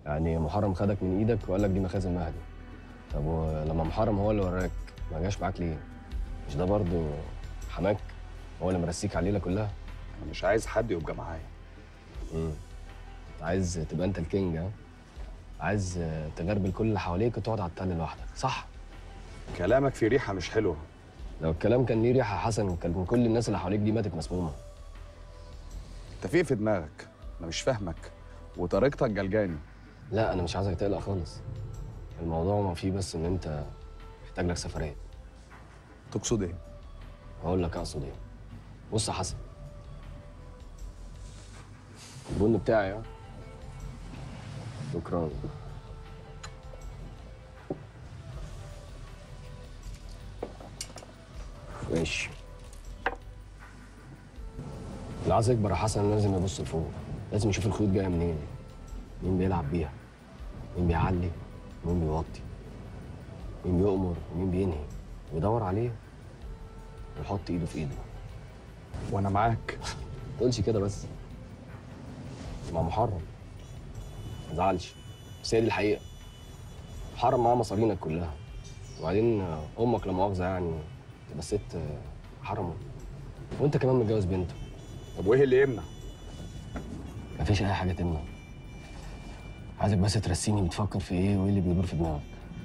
يعني محرم خدك من ايدك وقال لك دي مخازن مهدي طب ولما محرم هو اللي وراك ما جاش معاك ليه مش ده برضه حماك هو اللي مرسيك على الليله كلها انا مش عايز حد يبقى معايا امم عايز تبقى انت الكينج ها عايز تغربل كل اللي حواليك وتقعد على التل لوحدك صح كلامك في ريحه مش حلوه لو الكلام كان ليه ريحه حسن كان كل الناس اللي حواليك دي ماتت مسمومه انت في ايه في دماغك انا مش فاهمك وطريقتك جلجاني لا انا مش عايزك تقلق خالص الموضوع ما فيه بس ان انت محتاج لك سفريه تقصد ايه هقول لك اقصد ايه بص يا حسن البن بتاعي ها شكرا ماشي اللي عايز يكبر يا حسن لازم يبص لفوق لازم يشوف الخيوط جايه منين مين بيلعب بيها مين بيعلي مين بيوطي مين بيؤمر ومين بينهي ويدور عليه ويحط ايده في ايده وانا معاك ما تقولش كده بس مع محرم ما تزعلش بس هي دي الحقيقه محرم معاه مصارينك كلها وبعدين امك لا مؤاخذه يعني تبقى ست حرمه وانت كمان متجوز بنته طب وايه اللي يمنع مفيش اي حاجه تمنع عايزك بس ترسيني بتفكر في ايه وايه اللي بيدور في دماغك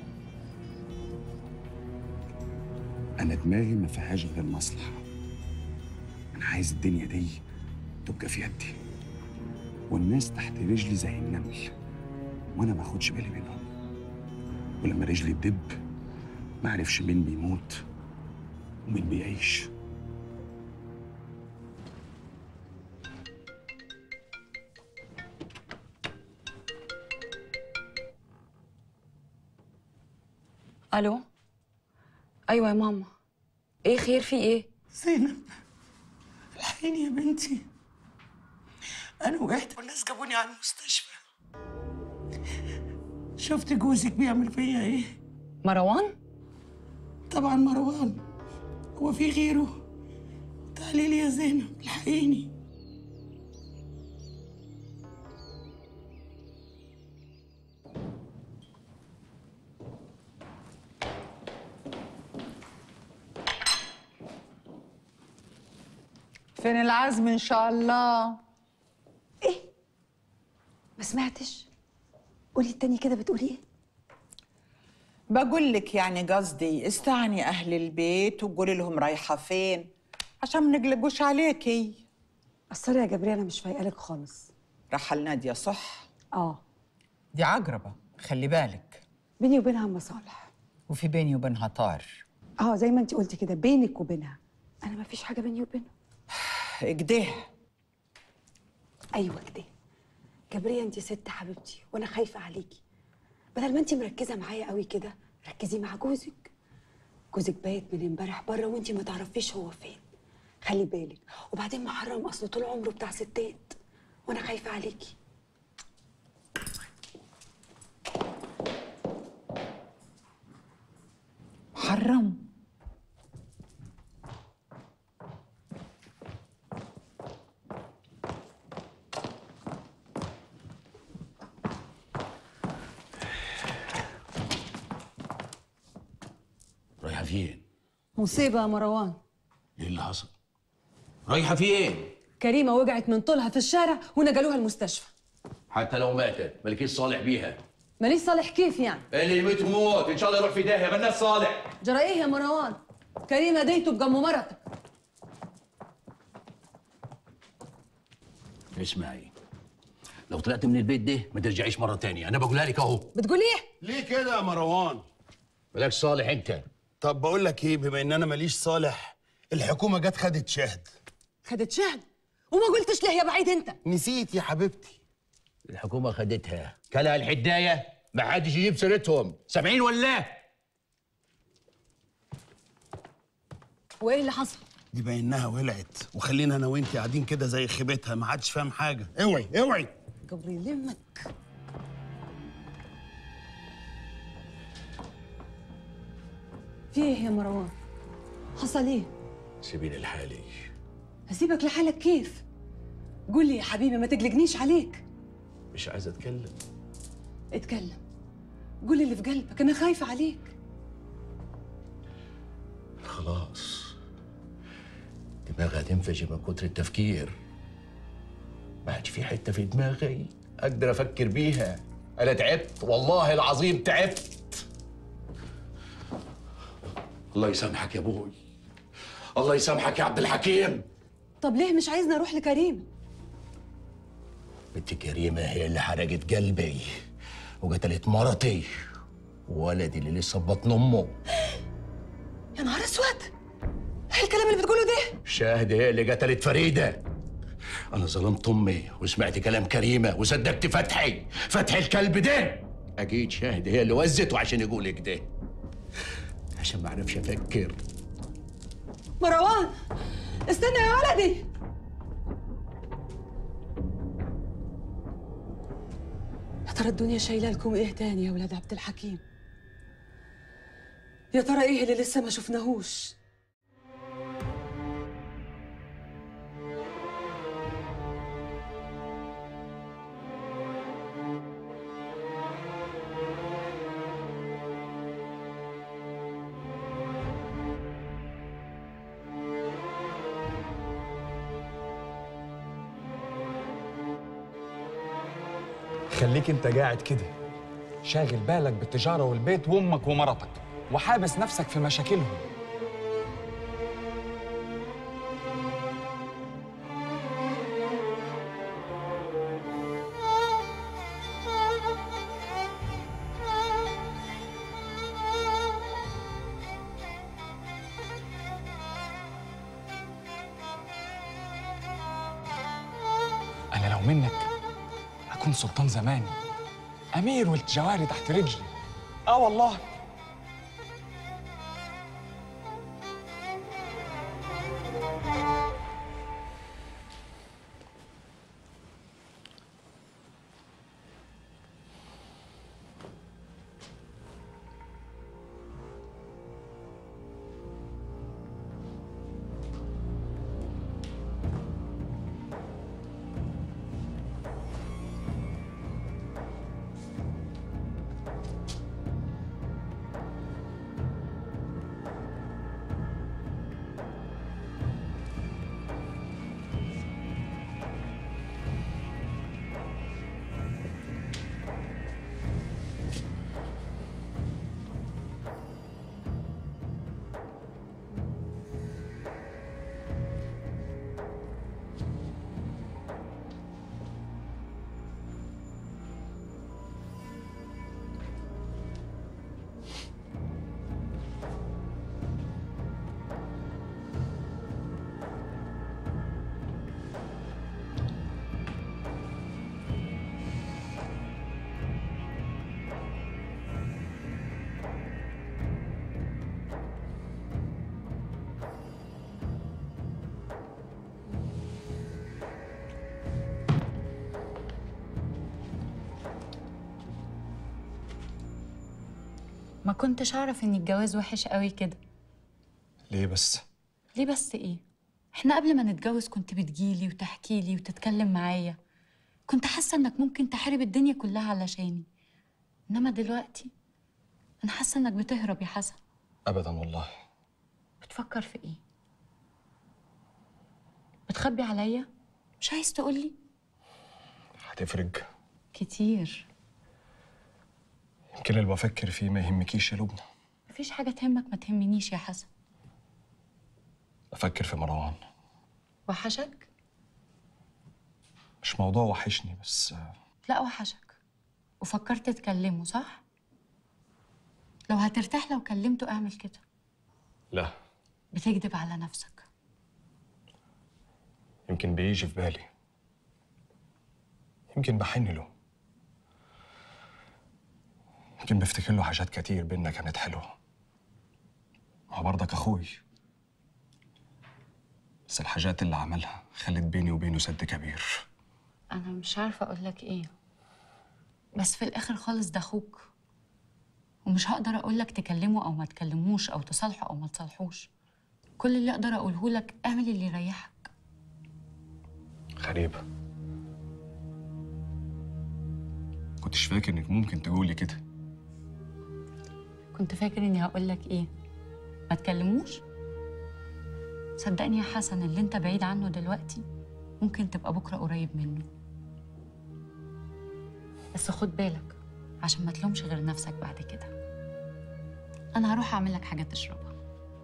انا دماغي ما فيهاش غير مصلحه انا عايز الدنيا دي تبقى في يدي والناس تحت رجلي زي النمل وانا ما اخدش بالي منهم ولما رجلي تدب ما اعرفش مين بيموت ومين بيعيش الو ايوه يا ماما ايه خير في ايه زينب الحقيني يا بنتي انا وقعت والناس جابوني على المستشفى شفت جوزك بيعمل فيا ايه مروان طبعا مروان هو في غيره تعالي لي يا زينب الحقيني فين العزم ان شاء الله ما سمعتش قولي التاني كده بتقولي ايه بقول لك يعني قصدي استعني اهل البيت وقولي لهم رايحه فين عشان ما نقلقوش عليكي قصري يا جبريل انا مش فايقالك خالص رحل ناديه صح اه دي عقربه خلي بالك بيني وبينها مصالح وفي بيني وبينها طار اه زي ما انت قلتي كده بينك وبينها انا ما فيش حاجه بيني وبينها اكده ايوه كده جبرية انت ست حبيبتي وانا خايفه عليكي بدل ما انت مركزه معايا قوي كده ركزي مع جوزك جوزك بايت من امبارح بره وانت ما تعرفيش هو فين خلي بالك وبعدين محرم اصله طول عمره بتاع ستات وانا خايفه عليكي محرم رايحة فين؟ مصيبة يا مروان ايه اللي حصل؟ رايحة فين؟ كريمة وقعت من طولها في الشارع ونقلوها المستشفى حتى لو ماتت مالكيش صالح بيها ماليش صالح كيف يعني اللي يموت موت ان شاء الله يروح في داهية مالناش صالح جرى ايه يا مروان كريمة ديته بجم مرتك اسمعي لو طلعت من البيت ده ما ترجعيش مرة تانية أنا بقولها لك أهو بتقول ايه ليه كده يا مروان؟ مالكش صالح أنت طب بقول لك ايه بما ان انا ماليش صالح الحكومه جت خدت شهد خدت شهد وما قلتش ليه يا بعيد انت نسيت يا حبيبتي الحكومة خدتها كلها الحداية ما حدش يجيب سيرتهم سامعين ولا وايه اللي حصل دي بانها ولعت وخلينا انا وانت قاعدين كده زي خيبتها ما حدش فاهم حاجه اوعي اوعي جبريل يمك في ايه يا مروان حصل ايه سيبيني لحالي هسيبك لحالك كيف قول لي يا حبيبي ما تقلقنيش عليك مش عايز أتكلم اتكلم قول اللي في قلبك انا خايفه عليك خلاص دماغي هتنفجر من كتر التفكير ما عادش في حته في دماغي اقدر افكر بيها انا تعبت والله العظيم تعبت الله يسامحك يا ابوي الله يسامحك يا عبد الحكيم طب ليه مش عايزني اروح لكريم بنت كريمة هي اللي حرقت قلبي وقتلت مرتي وولدي اللي لسه في بطن امه يا نهار اسود ايه الكلام اللي بتقوله ده شاهد هي اللي قتلت فريدة أنا ظلمت أمي وسمعت كلام كريمة وصدقت فتحي فتحي الكلب ده أكيد شاهد هي اللي وزته عشان يقول كده عشان ما أعرفش أفكر مروان استنى يا ولدي يا ترى الدنيا شايله لكم ايه تاني يا ولاد عبد الحكيم يا ترى ايه اللي لسه ما شفناهوش خليك انت قاعد كده شاغل بالك بالتجارة والبيت وامك ومرتك وحابس نفسك في مشاكلهم أنا لو منك أكون سلطان زماني أمير والجواري تحت رجلي آه والله ما كنتش اعرف ان الجواز وحش قوي كده ليه بس؟ ليه بس ايه احنا قبل ما نتجوز كنت بتجيلي وتحكي لي وتتكلم معايا كنت حاسه انك ممكن تحارب الدنيا كلها علشاني انما دلوقتي انا حاسه انك بتهرب يا حسن أبدا والله بتفكر في ايه بتخبي عليا مش عايز تقولي هتفرق كتير يمكن اللي بفكر فيه ما يهمكيش يا لبنى مفيش حاجه تهمك ما تهمنيش يا حسن بفكر في مروان وحشك مش موضوع وحشني بس آه، لا وحشك وفكرت تكلمه صح لو هترتاح لو كلمته اعمل كده لا بتكذب على نفسك يمكن بيجي في بالي يمكن بحن له يمكن بفتكر له حاجات كتير بينا كانت حلوة ما هو برضك أخوي بس الحاجات اللي عملها خلت بيني وبينه سد كبير انا مش عارفه اقول لك ايه بس في الاخر خالص ده اخوك ومش هقدر اقول لك تكلمه او ما تكلموش او تصالحه او ما تصالحوش كل اللي اقدر اقوله لك اعمل اللي يريحك غريبة كنتش فاكر انك ممكن تقولي كده كنت فاكر اني هقول لك ايه ما تكلموش صدقني يا حسن اللي انت بعيد عنه دلوقتي ممكن تبقى بكره قريب منه بس خد بالك عشان ما تلومش غير نفسك بعد كده انا هروح اعمل لك حاجه تشربها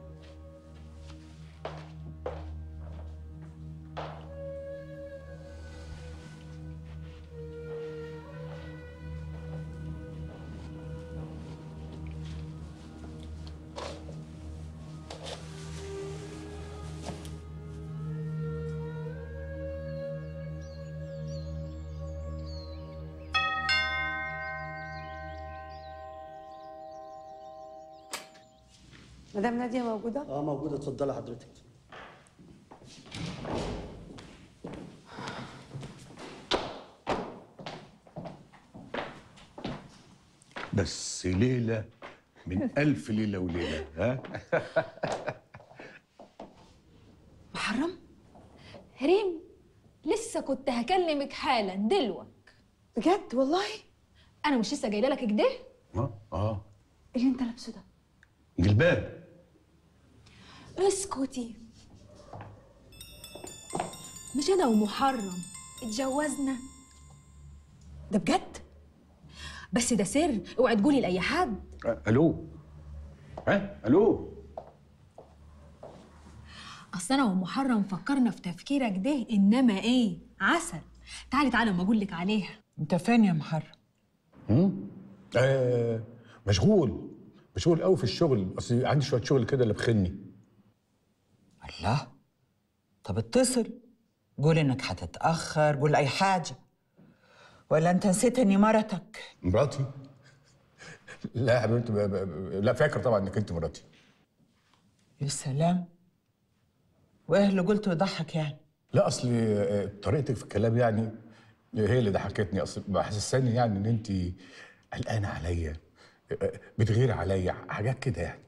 مدام ناديه موجوده اه موجودة اتفضلي حضرتك بس ليلة من ألف ليلة وليلة ها محرم ريم لسه كنت هكلمك حالا دلوك بجد والله انا مش لسه جايله لك كده اه اه ايه اللي انت لابسه ده جلباب اسكتي مش انا ومحرم اتجوزنا ده بجد بس ده سر اوعي تقولي لاي حد آه، الو ها الو اصل انا ومحرم فكرنا في تفكيرك ده انما ايه عسل تعالي تعالي اما اقول لك عليها انت فين يا محرم آه مشغول مشغول قوي في الشغل اصل عندي شويه شغل كده اللي بخني الله طب اتصل قول انك هتتاخر قول اي حاجه ولا انت نسيت اني مرتك مراتي لا يا حبيبتي ب- ب- ب- لا فاكر طبعا انك انت مراتي يا سلام وايه اللي قلته يضحك يعني لا اصل آه، طريقتك في الكلام يعني هي اللي ضحكتني اصل محسساني يعني ان انت قلقانه عليا آه، بتغير عليا حاجات كده يعني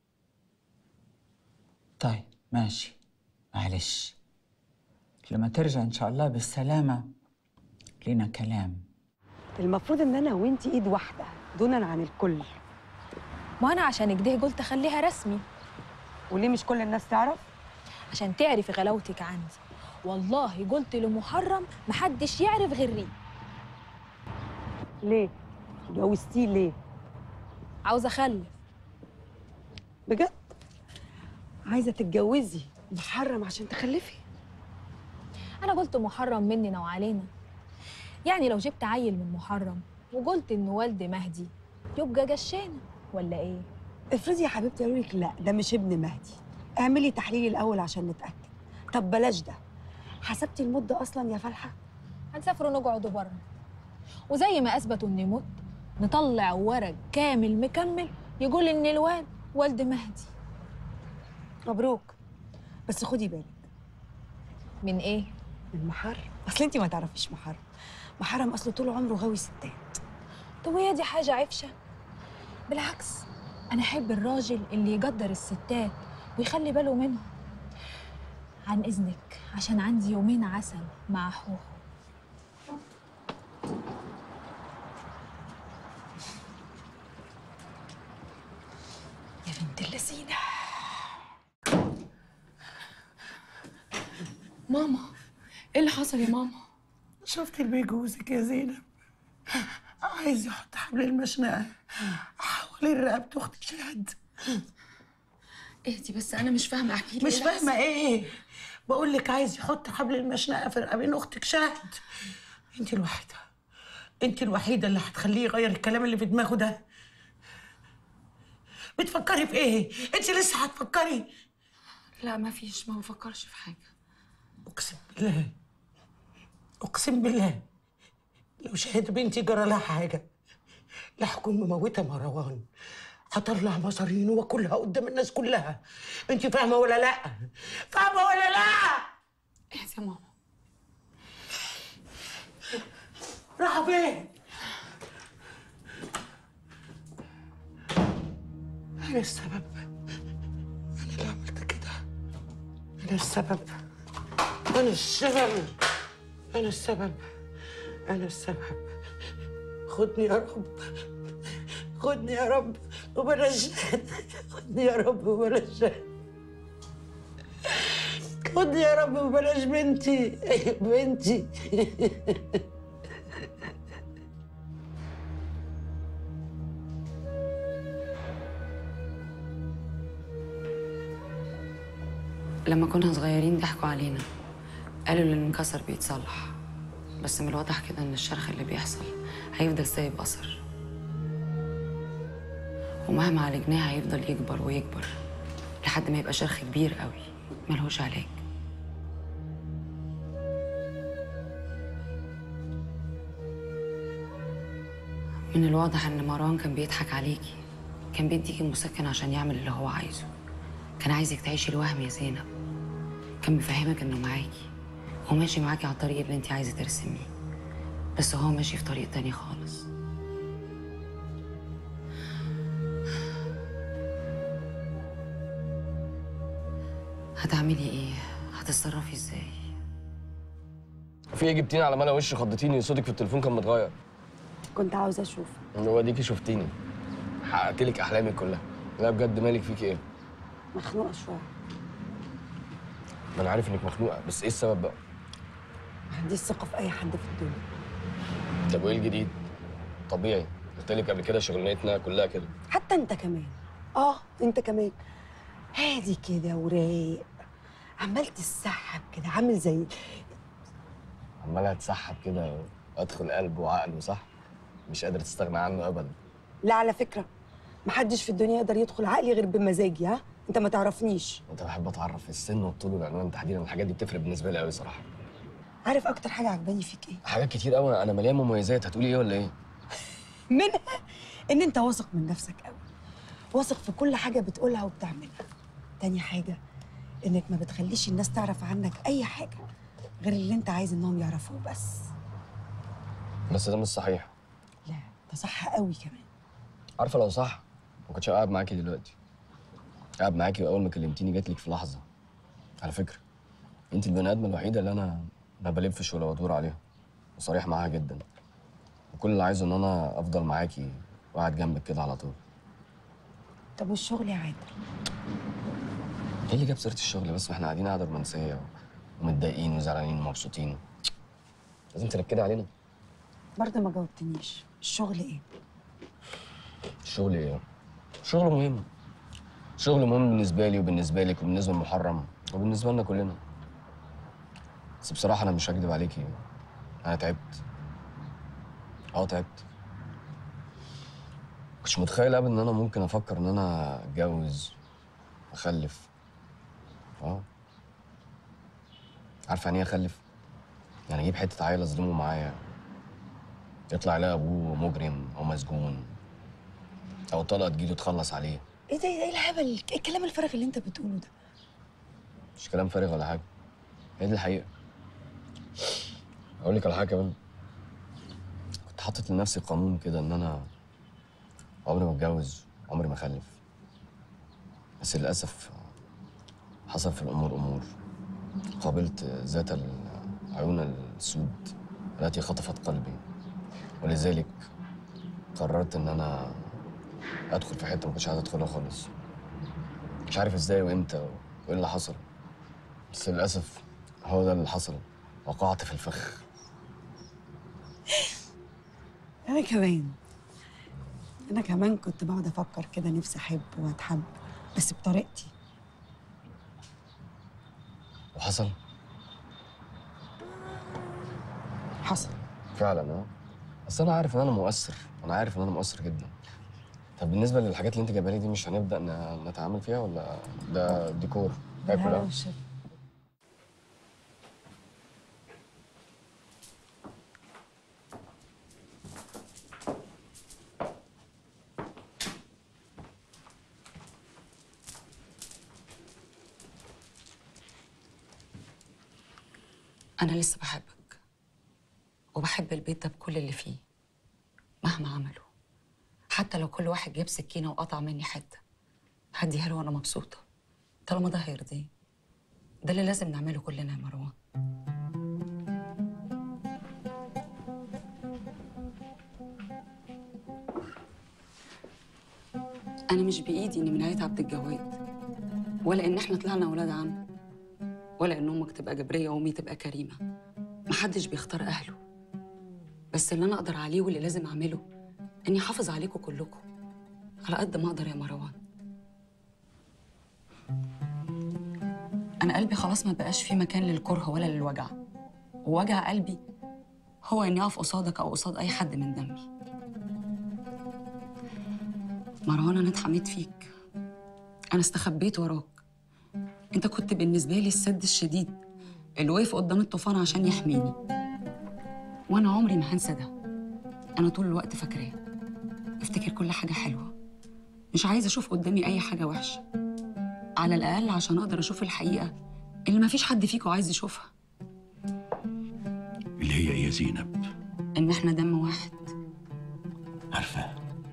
طيب ماشي معلش لما ترجع ان شاء الله بالسلامه لينا كلام المفروض ان انا وانتي ايد واحده دونا عن الكل ما انا عشان كده قلت اخليها رسمي وليه مش كل الناس تعرف عشان تعرفي غلاوتك عندي والله قلت لمحرم محدش يعرف غير ريم ليه جوزتيه ليه عاوزه اخلف بجد عايزه تتجوزي محرم عشان تخلفي انا قلت محرم مننا وعلينا يعني لو جبت عيل من محرم وقلت انه والد مهدي يبقى جشانه ولا ايه افرضي يا حبيبتي قالوا لك لا ده مش ابن مهدي اعملي تحليل الاول عشان نتاكد طب بلاش ده حسبتي المده اصلا يا فالحه هنسافر ونقعد بره وزي ما اثبتوا اني مت نطلع ورق كامل مكمل يقول ان الواد والد مهدي مبروك بس خدي بالك من ايه من محرم اصل انت ما تعرفيش محرم محرم اصله طول عمره غاوي ستات طب وهي دي حاجه عفشه بالعكس انا احب الراجل اللي يقدر الستات ويخلي باله منهم عن اذنك عشان عندي يومين عسل مع حوحو يا بنت اللذينه ماما ايه اللي حصل يا ماما شفت اللي بيجوزك يا زينب عايز يحط حبل المشنقة حوالين رقبة أختك شهد اهدي بس انا مش فاهمه احكي لي مش إيه اللي فاهمة حصل؟ إيه بقول لك عايز يحط حبل المشنقة في رقبين أختك شهد أنت الوحيدة أنت الوحيدة اللي هتخليه يغير الكلام اللي في دماغه ده بتفكري في إيه؟ أنت لسه هتفكري لا ما فيش ما بفكرش في حاجه أقسم بالله أقسم بالله لو شهد بنتي جرى لها حاجة لا هكون مموتة مروان هطلع مصارينه واكلها قدام الناس كلها انت فاهمة ولا لا؟ فاهمة ولا لا؟ اهدي يا ماما راحة فين؟ أنا السبب أنا اللي عملت كده أنا السبب أنا السبب أنا السبب أنا السبب خدني يا رب خدني يا رب وبلاش خدني يا رب وبلاش خدني يا رب وبلاش بنتي بنتي لما كنا صغيرين ضحكوا علينا قالوا اللي انكسر بيتصلح بس من الواضح كده ان الشرخ اللي بيحصل هيفضل سايب اثر ومهما عالجناه هيفضل يكبر ويكبر لحد ما يبقى شرخ كبير قوي ملهوش علاج من الواضح ان مروان كان بيضحك عليكي كان بيديكي مسكن عشان يعمل اللي هو عايزه كان عايزك تعيشي الوهم يا زينب كان بيفهمك انه معاكي هو ماشي معاكي على الطريق اللي انت عايزه ترسميه بس هو ماشي في طريق تاني خالص هتعملي ايه هتتصرفي ازاي في ايه جبتيني على ملا وشي خضتيني صوتك في التليفون كان متغير كنت عاوزه اشوف هو اديكي شفتيني حققت لك احلامي كلها لا بجد مالك فيك ايه مخنوقه شويه ما انا عارف انك مخنوقه بس ايه السبب بقى ما عنديش ثقه في اي حد في الدنيا طب وايه الجديد طبيعي قلت لك قبل كده شغلانتنا كلها كده حتى انت كمان اه انت كمان هادي كده ورايق عمال تسحب كده عامل زي عمال اتسحب كده ادخل قلب وعقل صح مش قادر تستغنى عنه ابدا لا على فكره محدش في الدنيا يقدر يدخل عقلي غير بمزاجي ها انت ما تعرفنيش انت بحب اتعرف السن والطول والعنوان تحديدا الحاجات دي بتفرق بالنسبه لي قوي صراحه عارف اكتر حاجه عجباني فيك ايه حاجات كتير قوي انا مليان مميزات هتقولي ايه ولا ايه منها ان انت واثق من نفسك قوي واثق في كل حاجه بتقولها وبتعملها تاني حاجه انك ما بتخليش الناس تعرف عنك اي حاجه غير اللي انت عايز انهم يعرفوه بس بس ده مش صحيح لا ده صح قوي كمان عارفه لو صح ما كنتش قاعد معاكي دلوقتي قاعد معاكي واول ما كلمتيني جات لك في لحظه على فكره انت البني ادمه الوحيده اللي انا ما بلفش ولا بدور عليها وصريح معاها جدا وكل اللي عايزه ان انا افضل معاكي وقاعد جنبك كده على طول طب والشغل يا عادل ايه اللي جاب سيره الشغل بس ما احنا قاعدين قاعده رومانسيه ومتضايقين وزعلانين ومبسوطين لازم تركدي علينا برضه ما جاوبتنيش الشغل ايه الشغل ايه شغل مهم شغل مهم بالنسبه لي وبالنسبه لك وبالنسبه لمحرم وبالنسبه لنا كلنا بس بصراحه انا مش هكدب عليكي انا تعبت اه تعبت كنتش متخيل ابدا ان انا ممكن افكر ان انا اتجوز اخلف اه عارفه يعني ايه اخلف يعني اجيب حته عيل اظلمه معايا يطلع يلاقي ابوه مجرم او مسجون او طلقه تجيله تخلص عليه ايه ده ايه الهبل ايه الكلام الفارغ اللي انت بتقوله ده مش كلام فارغ ولا حاجه هي دي الحقيقه اقول لك على حاجه كمان كنت حاطط لنفسي قانون كده ان انا عمري ما اتجوز عمري ما اخلف بس للاسف حصل في الامور امور قابلت ذات العيون السود التي خطفت قلبي ولذلك قررت ان انا ادخل في حته ما كنتش عايز ادخلها خالص مش عارف ازاي وامتى وايه اللي حصل بس للاسف هو ده اللي حصل وقعت في الفخ انا كمان انا كمان كنت بقعد افكر كده نفسي احب واتحب بس بطريقتي وحصل حصل فعلا اه بس انا عارف ان انا مؤثر انا عارف ان انا مؤثر جدا طب بالنسبه للحاجات اللي انت جايبها لي دي مش هنبدا ن- نتعامل فيها ولا ده ديكور اكل لا، اه مش- أنا لسه بحبك وبحب البيت ده بكل اللي فيه مهما عملوا حتى لو كل واحد جاب سكينة وقطع مني حتة هديها له وأنا مبسوطة طالما ده هيرضيه ده اللي لازم نعمله كلنا يا مروان انا مش بايدي اني منعت عبد الجواد ولا ان احنا طلعنا ولاد عم ولا ان امك تبقى جبريه وامي تبقى كريمه محدش بيختار اهله بس اللي انا اقدر عليه واللي لازم اعمله اني احافظ عليكم كلكم على قد ما اقدر يا مروان انا قلبي خلاص ما بقاش فيه مكان للكره ولا للوجع ووجع قلبي هو اني اقف قصادك او قصاد اي حد من دمي مروان انا اتحميت فيك انا استخبيت وراك انت كنت بالنسبه لي السد الشديد اللي وقف قدام الطوفان عشان يحميني وانا عمري ما هنسى ده انا طول الوقت فاكراه افتكر كل حاجه حلوه مش عايزه اشوف قدامي اي حاجه وحشه على الاقل عشان اقدر اشوف الحقيقه اللي مفيش حد فيكم عايز يشوفها اللي هي ايه يا زينب ان احنا دم واحد عارفة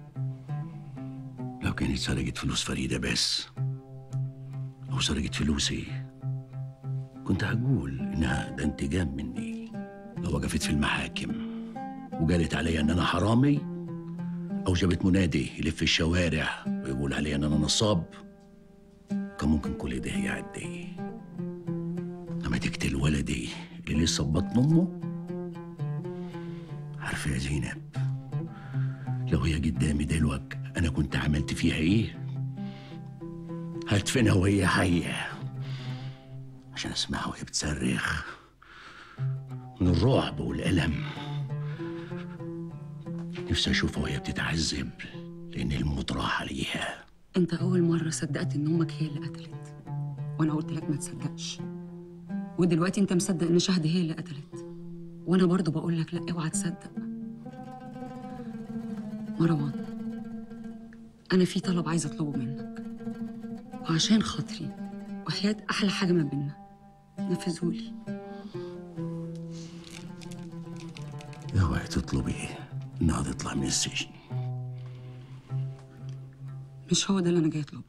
لو كانت سرقت فلوس فريدة بس أو سرقت فلوسي كنت هقول إنها ده انتقام مني لو وقفت في المحاكم وقالت علي إن أنا حرامي أو جابت منادي يلف الشوارع ويقول علي إن أنا نصاب كان ممكن كل ده يعدي لما تقتل ولدي اللي لسه في بطن أمه عارفة يا زينب لو هي قدامي دلوقتي انا كنت عملت فيها ايه هدفنها وهي حيه عشان اسمعها وهي بتصرخ من الرعب والالم نفسي اشوفها وهي بتتعذب لان الموت راح عليها انت اول مره صدقت ان امك هي اللي قتلت وانا قلت لك ما تصدقش ودلوقتي انت مصدق ان شهد هي اللي قتلت وانا برضو بقول لك لا اوعى تصدق مروان انا في طلب عايزه اطلبه منك وعشان خاطري وحياه احلى حاجه ما بينا نفذهولي اوعي تطلبي انها تطلع من السجن مش هو ده اللي انا جاي اطلبه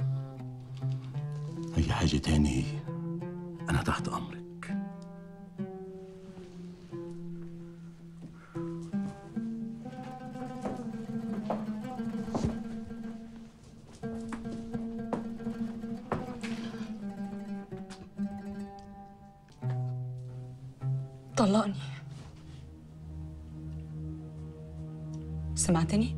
اي حاجه تاني انا تحت امرك طلقني سمعتني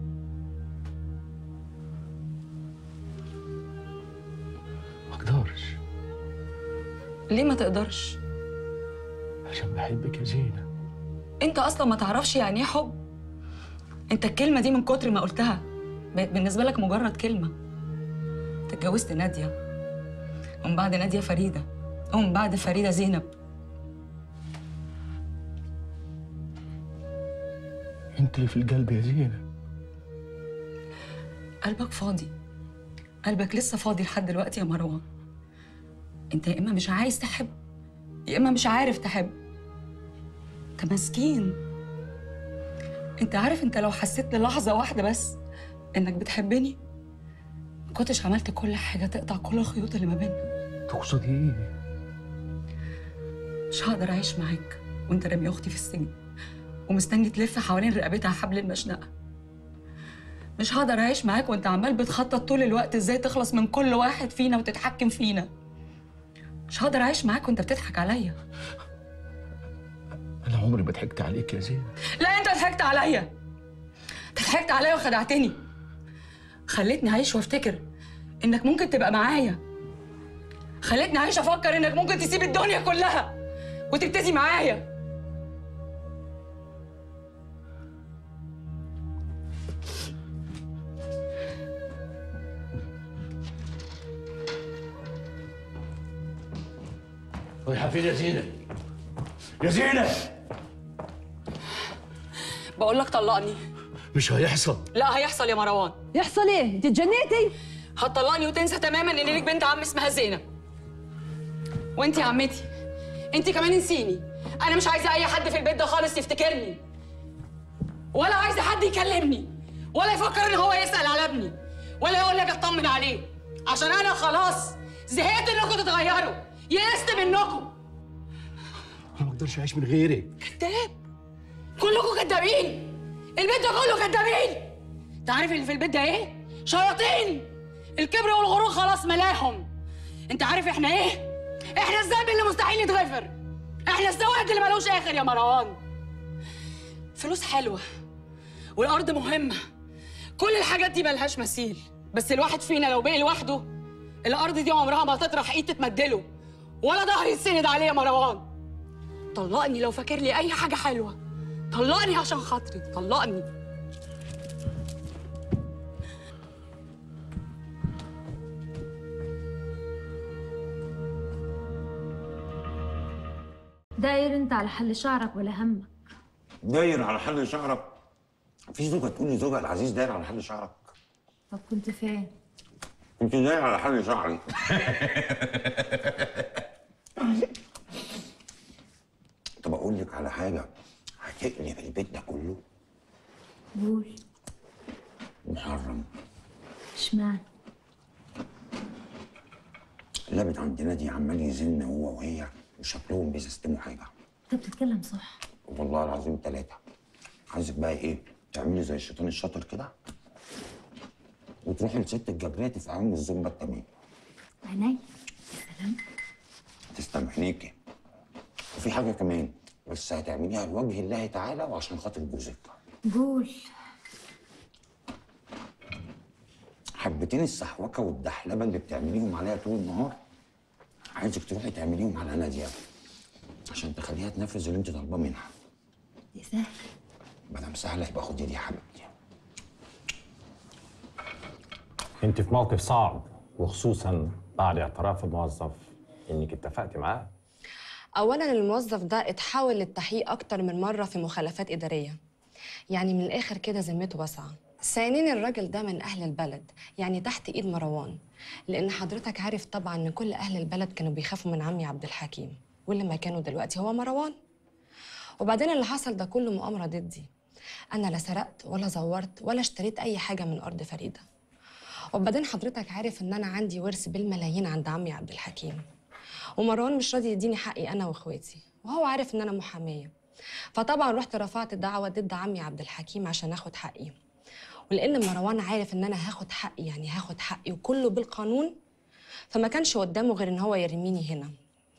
ما اقدرش ليه ما تقدرش عشان بحبك يا زينة انت اصلا ما تعرفش يعني ايه حب انت الكلمه دي من كتر ما قلتها بقت بالنسبه لك مجرد كلمه انت اتجوزت ناديه ومن بعد ناديه فريده ومن بعد فريده زينب انت اللي في القلب يا زينة قلبك فاضي قلبك لسه فاضي لحد دلوقتي يا مروان انت يا اما مش عايز تحب يا اما مش عارف تحب انت مسكين انت عارف انت لو حسيت للحظه واحده بس انك بتحبني ما كنتش عملت كل حاجه تقطع كل الخيوط اللي ما بيننا تقصدي ايه مش هقدر اعيش معاك وانت رامي اختي في السجن ومستني تلف حوالين رقبتها حبل المشنقه مش هقدر اعيش معاك وانت عمال بتخطط طول الوقت ازاي تخلص من كل واحد فينا وتتحكم فينا مش هقدر اعيش معاك وانت بتضحك عليا انا عمري ما ضحكت عليك يا زينة لا انت ضحكت عليا انت ضحكت عليا وخدعتني خلتني اعيش وافتكر انك ممكن تبقى معايا خلتني اعيش افكر انك ممكن تسيب الدنيا كلها وتبتدي معايا رايحه فين يا زينة يا زينة بقول لك طلقني مش هيحصل لا هيحصل يا مروان يحصل ايه؟ انت اتجنيتي؟ هتطلقني وتنسى تماما ان ليك بنت عم اسمها زينب وانت يا عمتي انت كمان انسيني انا مش عايزه اي حد في البيت ده خالص يفتكرني ولا عايزه حد يكلمني ولا يفكر ان هو يسال على ابني ولا يقول لك اطمن عليه عشان انا خلاص زهقت انكم تتغيروا يئست منكم انا ما اقدرش اعيش من غيرك كذاب كلكم كدابين البيت ده كله كدابين انت عارف اللي في البيت ده ايه شياطين الكبر والغرور خلاص ملاهم انت عارف احنا ايه احنا الذنب اللي مستحيل يتغفر احنا الزواج اللي ملوش اخر يا مروان فلوس حلوه والارض مهمه كل الحاجات دي ملهاش مثيل بس الواحد فينا لو بقي لوحده الارض دي عمرها ما تطرح ايد تتمدله ولا ظهر يتسند عليه يا مروان طلقني لو فاكر لي اي حاجه حلوه طلقني عشان خاطري طلقني داير انت على حل شعرك ولا همك داير على حل شعرك في زوجة تقول لي زوجها العزيز داير على حل شعرك طب كنت فين انت داير على حل شعري طب اقول لك على حاجة هتقلب البيت ده كله قول محرم اشمعنى اللابد عندنا دي عمال يزن هو وهي وشكلهم بيسستموا حاجة انت بتتكلم صح والله العظيم ثلاثة عايزك بقى ايه تعملي زي الشيطان الشاطر كده وتروحي لست الجبرية تفهمي الزومبا التمام عيني تسلم عينيكي وفي حاجة كمان بس هتعمليها لوجه الله تعالى وعشان خاطر جوزك قول حبتين السحوكة والدحلبة اللي بتعمليهم عليها طول النهار عايزك تروحي تعمليهم على نادية عشان تخليها تنفذ اللي انت طالباه منها دي سهل مدام سهلة يبقى خدي دي يا حبيبتي انت في موقف صعب وخصوصا بعد اعتراف الموظف انك اتفقتي معاه اولا الموظف ده اتحول للتحقيق اكتر من مره في مخالفات اداريه يعني من الاخر كده ذمته واسعه ثانيا الراجل ده من اهل البلد يعني تحت ايد مروان لان حضرتك عارف طبعا ان كل اهل البلد كانوا بيخافوا من عمي عبد الحكيم واللي مكانه دلوقتي هو مروان وبعدين اللي حصل ده كله مؤامره ضدي انا لا سرقت ولا زورت ولا اشتريت اي حاجه من ارض فريده وبعدين حضرتك عارف ان انا عندي ورث بالملايين عند عمي عبد الحكيم ومروان مش راضي يديني حقي انا واخواتي وهو عارف ان انا محاميه فطبعا رحت رفعت دعوه ضد عمي عبد الحكيم عشان اخد حقي ولان مروان عارف ان انا هاخد حقي يعني هاخد حقي وكله بالقانون فما كانش قدامه غير ان هو يرميني هنا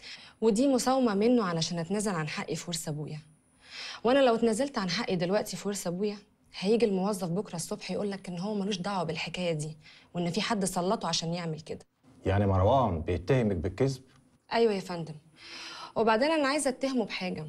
ودي مساومه منه علشان اتنازل عن حقي في ورث ابويا وانا لو اتنازلت عن حقي دلوقتي في ورث ابويا هيجي الموظف بكره الصبح يقول لك ان هو ملوش دعوه بالحكايه دي وان في حد سلطه عشان يعمل كده يعني مروان بيتهمك بالكذب ايوه يا فندم وبعدين انا عايزه اتهمه بحاجه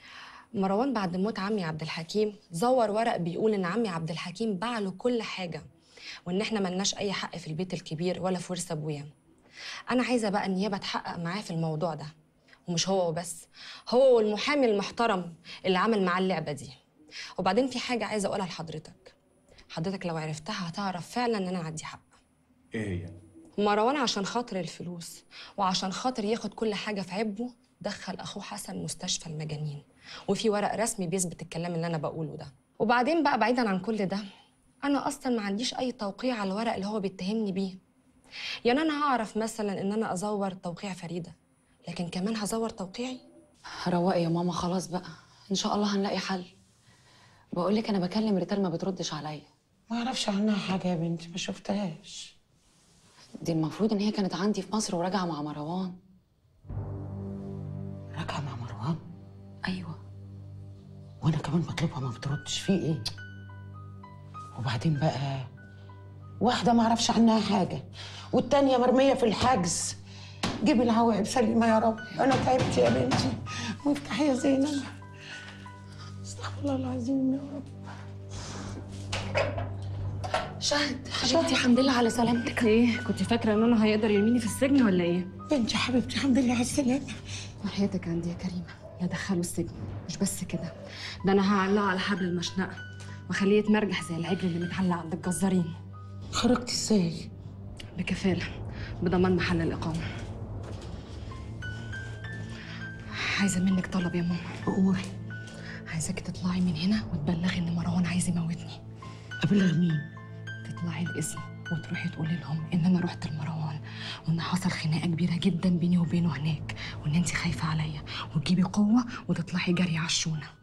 مروان بعد موت عمي عبد الحكيم زور ورق بيقول ان عمي عبد الحكيم باع له كل حاجه وان احنا ملناش اي حق في البيت الكبير ولا في ورث ابويا انا عايزه بقى النيابه تحقق معاه في الموضوع ده ومش هو وبس هو والمحامي المحترم اللي عمل معاه اللعبه دي وبعدين في حاجه عايزه اقولها لحضرتك حضرتك لو عرفتها هتعرف فعلا ان انا عندي حق ايه هي مروان عشان خاطر الفلوس وعشان خاطر ياخد كل حاجة في عبه دخل أخوه حسن مستشفى المجانين وفي ورق رسمي بيثبت الكلام اللي أنا بقوله ده وبعدين بقى بعيدا عن كل ده أنا أصلا ما عنديش أي توقيع على الورق اللي هو بيتهمني بيه يعني أنا هعرف مثلا إن أنا أزور توقيع فريدة لكن كمان هزور توقيعي رواقي يا ماما خلاص بقى ان شاء الله هنلاقي حل بقول لك انا بكلم ريتال ما بتردش عليا ما اعرفش عنها حاجه يا بنتي ما شفتهاش دي المفروض ان هي كانت عندي في مصر وراجعه مع مروان راجعه مع مروان ايوه وانا كمان بطلبها ما بتردش في ايه وبعدين بقى واحده ما اعرفش عنها حاجه والتانيه مرميه في الحجز جيب العواقب سليمه يا رب انا تعبت يا بنتي وافتحي يا زينب استغفر الله العظيم يا رب شهد حبيبتي الحمد لله على سلامتك ايه كنت فاكره ان انا هيقدر يرميني في السجن ولا ايه بنتي حبيبتي الحمد لله على السلامه وحياتك عندي يا كريمه لا دخله السجن مش بس كده ده انا هعلقه على حبل المشنقه واخليه يتمرجح زي العجل اللي متعلق عند الجزارين خرجتي ازاي بكفاله بضمان محل الاقامه عايزه منك طلب يا ماما قولي عايزاكي تطلعي من هنا وتبلغي ان مروان عايز يموتني ابلغ مين تطلعي الاسم وتروحي تقولي لهم ان انا رحت لمروان وان حصل خناقه كبيره جدا بيني وبينه هناك وان انت خايفه عليا وتجيبي قوه وتطلعي جري على الشونه